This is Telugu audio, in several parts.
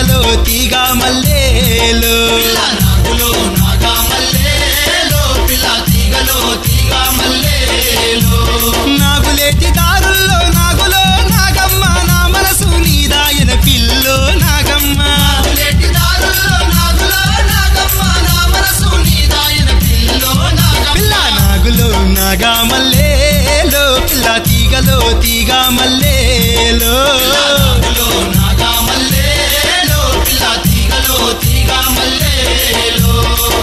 తీగలో తీగ మల్లేలో పిల్ల నాగులో నాగా మల్లేలో పిల్ల తీగలో తీగ మల్లేలో నాగులేటి దారుల్లో నాగులో నాగమ్మ నా మనసు నీదాయన పిల్లో నాగమ్మ నాగులేటి దారుల్లో నాగులో నాగమ్మ నా మనసు నీదాయన పిల్లో పిల్ల నాగమ్మ నాగులో నాగా మల్లేలో పిల్ల తీగలో తీగ మల్లేలో నాగులో నాగా మల్లేలో పిల్ల తీగలో తీగ మల్లేలో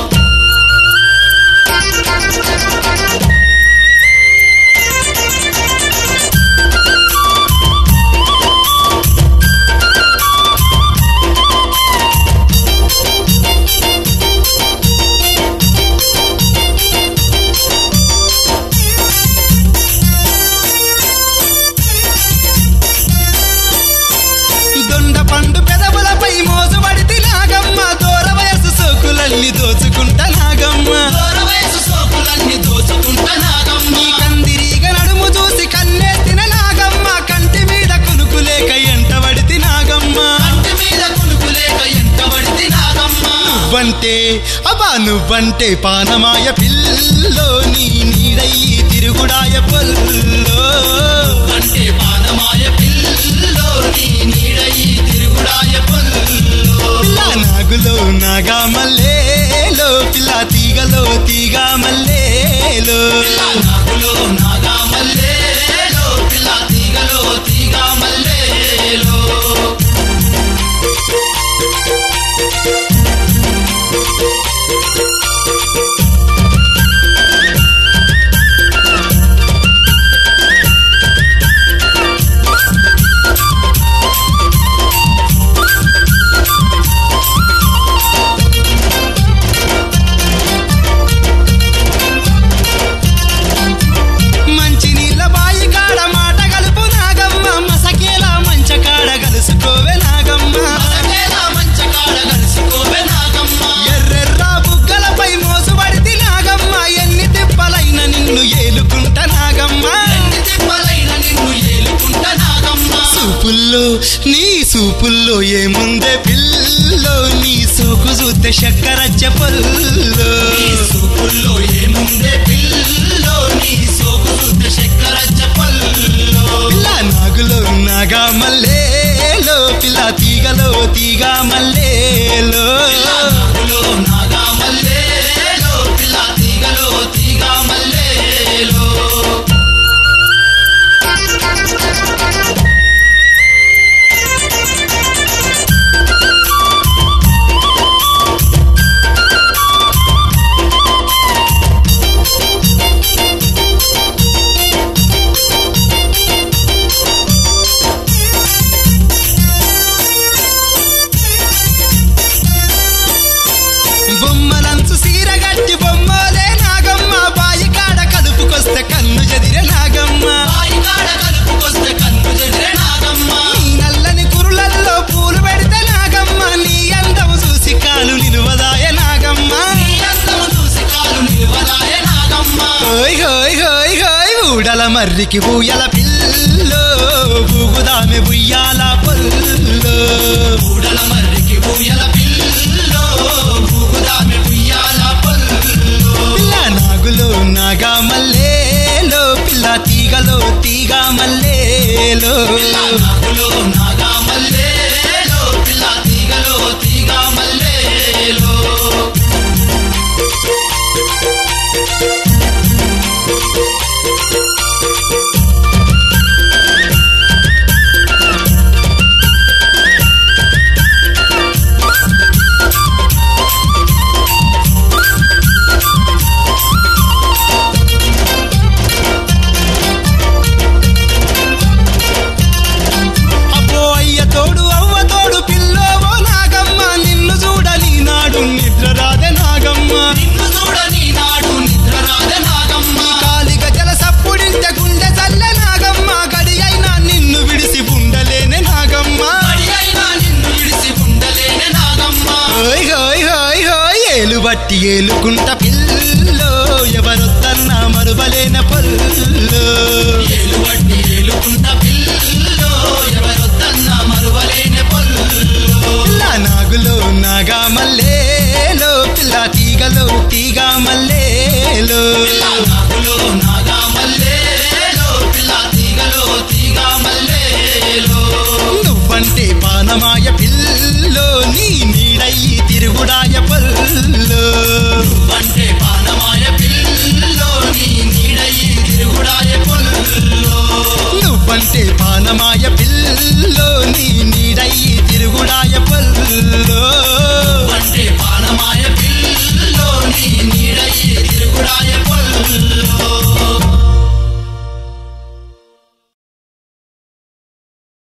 దొండ పండు పెదవులపై మోసపడితే నాగమ్మ దూర వయసు సోకులల్లి దోచుకుంటా నాగమ్మ దూర వయసు సోకులన్నీ దోచుకుంటా నాగమ్మ నీ కందిరీగ నడుము చూసి కన్నేసిన నాగమ్మ కంటి మీద కునుకులేక ఎంటబడితి నాగమ్మ కంటి మీద కునుకులేక ఎంటబడితే నాగమ్మ నువ్వంటే అబ్బా నువ్వంటే పానమాయ పిల్లో నీ నీడయి తిరుగుడాయ పొల్లో అంటే పానమాయ పిల్లో నీ నీడయి తిరుగుడాయ పొల్లో పిల్ల నాగులో నాగా మల్లేలో పిల్ల తీగలో తీగ మల్లేలో నాగులో నాగా మల్లేలో పిల్ల తీగలో తీగ మల్లేలో మంచి నీళ్ళ బాయి కాడ మాట గలుపు నాగమ్మ మసకేలా మంచ కాడ గలుసుకోవే నాగమ్మ మసకేలా మంచకాడ కలిసిపోవే నాగమ్మ ఎర్రెర్ర బుగ్గలపై మోసుబడితి నాగమ్మ ఎన్ని తిప్పలైన నిన్ను ఏలుకుంట నాగమ్మ ఎన్ని తిప్పలైన నిన్ను ఏలుకుంటా నాగమ్మ సూపుల్లో నీ సూపుల్లో ఏముందే పిల్లో నీ సోకు చూస్తే చక్కరచ్చ పొల్లో నీ సూపుల్లో ఏముందే పిల్లో నీ సోకు శుద్ధ చక్కెర చెప్పల్లో పిల్ల నాగులో నాగా మల్లేలో పిల్ల తీగలో తీగ మల్లేలో నాగులో నాగా మల్లేలో పిల్ల తీగలో తీగ మల్లేలో బొమ్మలంచు సీర గట్టి బొమ్మలే నాగమ్మ బాయి కాడ కలుపుకొస్తే కన్ను జదిరే నాగమ్మ బాయి కాడ కలుపుకొస్తే కన్ను చెదిరే నాగమ్మ నీ నల్లని కురులల్లో పూలు పెడితే నాగమ్మ నీ అందం చూసి కాలు నిలువదాయ నాగమ్మ నీ అందము చూసి కాలు నిలవలాయ నాగమ్మ హోయ్ హోయ్ హోయ్ హోయ్ ఊడల మర్రికి బూయల పిల్లో బూగుదామె బుయ్యాల పొల్లో ఊడల మర్రికి ఊయల పిల్లో ఊగుదామె ఉయ్యాల పల్లో పిల్ల నాగులో నాగా మల్లేలో పిల్ల తీగలో తీగ మల్లేలో నాగులో నాగా మల్లేలో పిల్ల తీగలో తీగ మల్లేలో అబ్బో అయ్య తోడు అవ్వ తోడు పిల్లోవో నాగమ్మ నిన్ను చూడని నాడు నిద్ర రాదే నాగమ్మ నిన్ను చూడని నాడు నిద్ర రాద నాగమ్మ కాలిక జల సప్పుడించే గుండె చల్లె నాగమ్మ గడి అయినా నిన్ను విడిసి ఉండలేనే నాగమ్మ పడి అయినా నిన్ను విడిసి ఉండలేనే నాగమ్మ హోయ్ హోయ్ హోయ్ హోయ్ ఏలు బట్టి ఏలుకుంట పిల్లో ఎవరొద్దన్న మరువలేన పొల్లో ఏలువట్టి ఏలుకుంట పిల్లో ఎవరొద్దన్న మరువలేని పొల్లో పిల్ల నాగా మల్లేలో పిల్ల తీగలో తీగ మల్లేలో నాగులో నాగా మల్లె